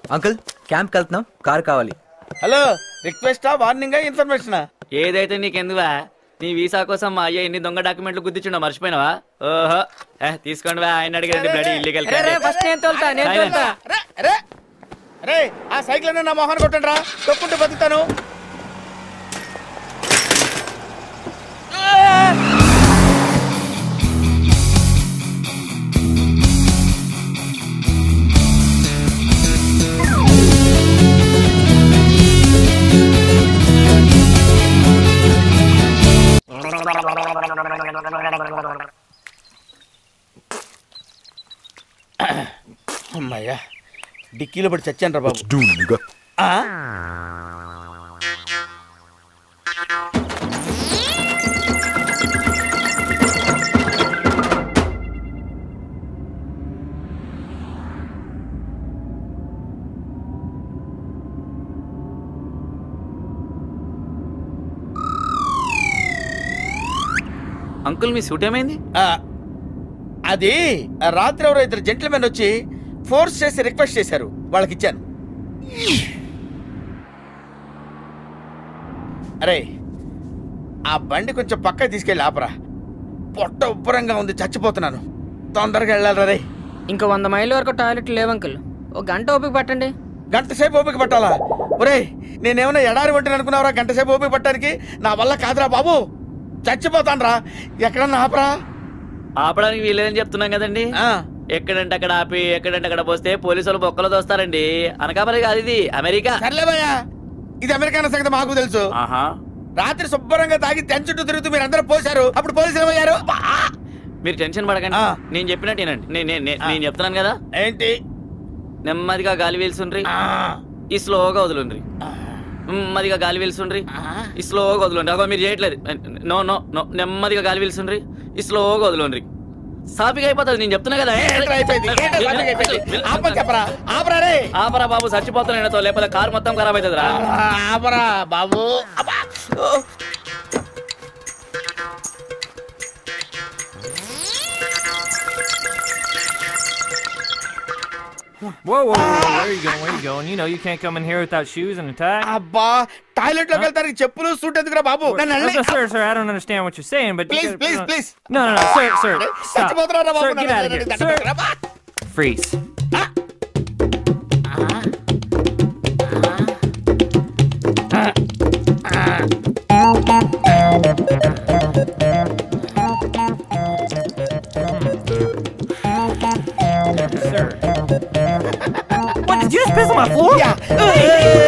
Uncle క్యాంప్కి వెళ్తున్నాం car కావాలి హలో రిక్వెస్టా వార్నింగా ఇన్ఫర్మేషనా ఏదైతే నీకెందువా నీ వీసా కోసం మా అయ్య ఎన్ని దొంగ డాక్యుమెంట్లు గుర్తించుండో మర్చిపోయినావా ఓహో ఏ, తీసుకోండి వా, ఆయన అడిగేది బ్లడీ ఇల్లీగల్ ఫస్ట్ నేను తోలుతా నేను తోలుతా రే రే రే ఆ సైకిల్ అన్న నా మొహాన్ని కొట్టండి రా తొక్కుంటూ బతుకుతాను అమ్మయ్యా డిక్కీలో పడి చచ్చాను రా బాబు ఆ? అంకుల్ మీ సూట్ ఏమైంది ఆ, అది ఆ రాత్రి ఎవరో ఇద్దరు జెంట్మెన్ వచ్చి ఫోర్స్ చేసి రిక్వెస్ట్ చేశారు వాళ్ళకి ఇచ్చాను అరే ఆ బండి కొంచెం పక్కకి తీసుకెళ్ళి ఆపరా పొట్ట ఉబ్బరంగా ఉంది చచ్చిపోతున్నాను తొందరగా వెళ్ళాలి రే ఇంకో వంద మైళ్ళ వరకు టాయిలెట్ లేవు అంకుల్ ఒక గంట ఓపిక పట్టండి గంట సేపు ఓపిక పట్టాలా ఒరే నేనేమైనా ఎడారి వంటిని అనుకున్నావురా గంట సేపు ఓపిక పట్టడానికి నా వల్ల కాదురా బాబు చచ్చిపోతాను రా ఎక్కడన్నా ఆపరా ఆపడానికి వీలేదని చెప్తున్నాం కదండి ఆ, ఎక్కడంటే అక్కడ ఆపి ఎక్కడంటే అక్కడ పోస్తే పోలీసు వాళ్ళు బొక్కలు దోస్తారండి అనకాపల్లి కాదు ఇది అమెరికా సర్లేవయ్యా ఇది అమెరికాన సంగతి మాకు తెలుసు ఆహా రాత్రి శుభ్రంగా తాగి తెన్ చుట్టూ తిరుగుతూ మీరు అందరూ పోశారు అప్పుడు పోలీసులు ఏమయ్యారు బా! మీరు టెన్షన్ పడకండి ఆ. నేను చెప్పినట్టు వినండి నేను- నేను నేను- నేను చెప్తున్నాను కదా ఏంటి నెమ్మదిగా గాలి వీల్సుండ్రి ఆ, ఈ స్లోగా వదులుండ్రి ఆ, నెమ్మదిగా గాలి వీల్సుండ్రి ఆ. ఈ స్లోగా వదులుండ్రి అగో మీరు చేయట్లేదు నో నో నో నెమ్మదిగా గాలి వీల్సుండ్రి ఈ స్లోగా వదులుండ్రి సాపిగా అయిపోతుంది నేను చెప్తున్నా కదా ఏంట్రా అయిపోయింది? ఏంట్రా సాపిగా అయిపోయింది? ఆపని చెప్పరా ఆపరా రే ఆపరా బాబు చచ్చిపోతున్నాయి లేకపోతే కారు మొత్తం ఖరాబ్ అవుతుంది రా ఆ, ఆపరా బాబు అబ్బా! ఓ! Whoa, whoa, whoa, where are you going? Where are you going? You know you can't come in here without shoes and a tie. అబ్బా టాయిలెట్ లోకి వెళ్తానికి చెప్పులు సూట్ ఎందుకురా బాబు నన్ను No, వెళ్ళి- no, sir, sir, I don't understand what you're saying, but you Please, gotta- please, no, please. No, no, no, sir, sir, stop. చచ్చిపోతున్నారా Babu Sir, get out of here. నన్ను- Sir, నన్ను- అబ్బా! freeze. Sir. What, did you just piss on my floor? Yeah.